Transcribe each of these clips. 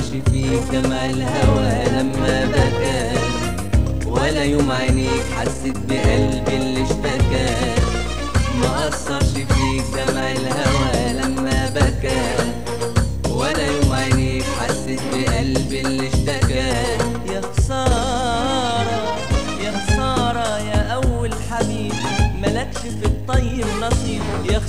فيك دمع الهوى لما بكى ولا يوم عينيك حسيت بقلبي اللي اشتكى ما أثرش فيك دمع الهوى لما بكى ولا يوم عينيك حسيت بقلبي اللي اشتكى يا خسارة يا خسارة يا أول حبيب ملكش في الطيب نصيب يا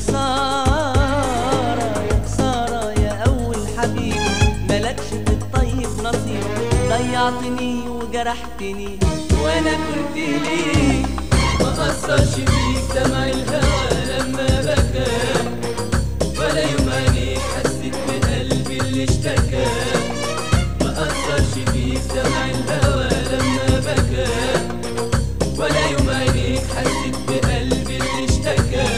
خسارة يا خسارة يا أول حبيب ملكش في الطيب نصيب ضيعتني وجرحتني وانا كنت ليك ما اثرش فيك دمع الهوى لما بكى ولا يوم عينيك حسيت بقلبي اللي اشتكى ما اثرش فيك دمع الهوى لما بكى ولا يوم عينيك حسيت بقلبي اللي اشتكى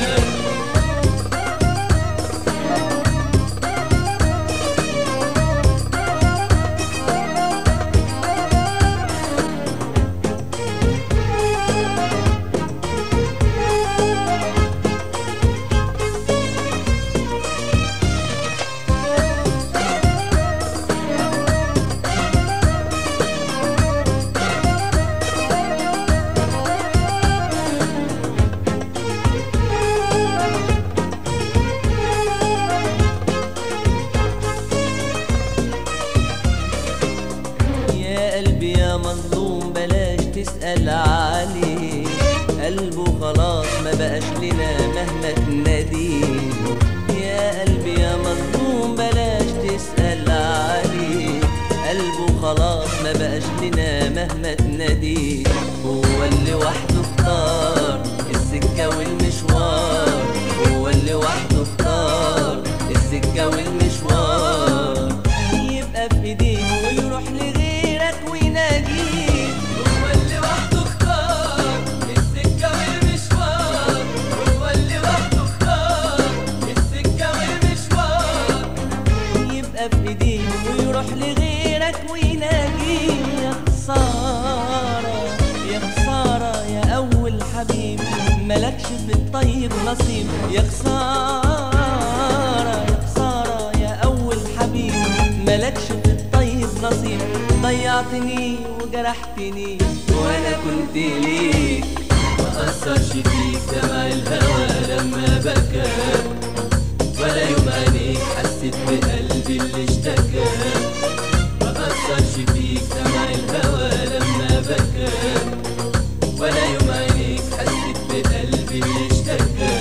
يا قلبي يا مظلوم بلاش تسأل عليه قلبه خلاص ما بقاش لنا مهما تناديه يا قلبي يا مظلوم بلاش تسأل عليه قلبه خلاص ما بقاش لنا مهما تناديه هو اللي وحده اختار السكة والمشوار هو اللي وحده اختار السكة والمشوار يبقى في ايديه ويروح لغيرك ويناديه هو اللي وحده اختار السكة والمشوار هو اللي وحده اختار السكة والمشوار يبقى في ايديه ويروح لغيرك ويناديه يا خسارة يا خسارة يا أول حبيب ملكش في الطيب نصيب يا خسارة يا خسارة يا أول حبيب ملكش في الطيب نصيب ضيعتني وجرحتني وانا كنت ليك ما اثرش فيك دمع الهوى لما بكى ولا يوم عينيك حسيت بقلبي اللي اشتكى ما اثرش فيك دمع الهوى لما بكى ولا يوم عينيك حسيت بقلبي اللي اشتكى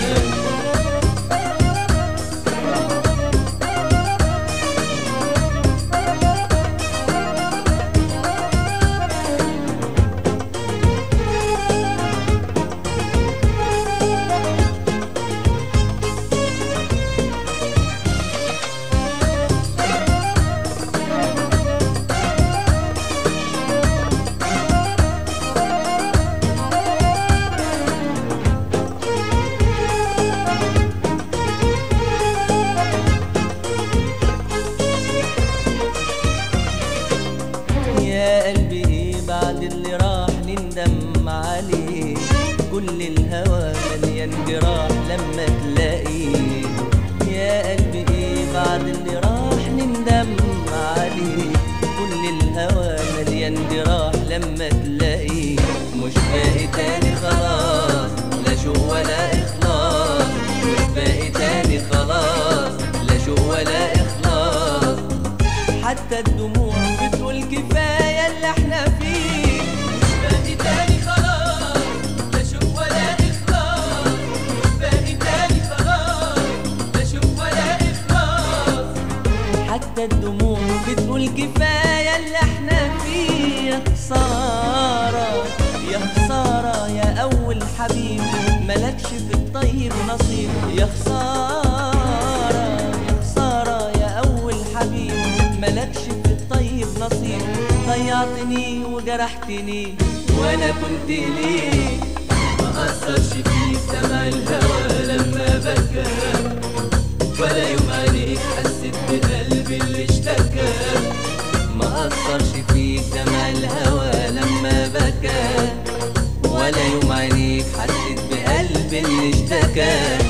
يا قلبي ايه بعد اللي راح نندم عليه كل الهوى مليان جراح لما تلاقيه يا قلبي ايه بعد اللي راح نندم عليه كل الهوى مليان جراح لما تلاقيه مش باقي تاني خلاص لا شوق ولا اخلاص مش باقي تاني خلاص لا شوق ولا اخلاص حتى الدموع بتقول كفايه اللي احنا فيه مش باقي تاني خلاص لا شوق ولا اخلاص مش باقي تاني خلاص لا شوق ولا اخلاص حتى الدموع بتقول كفاية اللي احنا فيه يا خسارة يا خسارة يا أول حبيب ملكش في الطيب نصيب يا خسارة يا خسارة يا أول حبيب ملكش في الطيب نصيب ضيعتني وجرحتني وانا كنت ليك ما اثرش فيك دمع الهوى لما بكى ولا يوم عليك حسيت بقلبي اللي اشتكى ما اثرش فيك دمع الهوى لما بكى ولا يوم عينيك حسيت بقلبي اللي اشتكى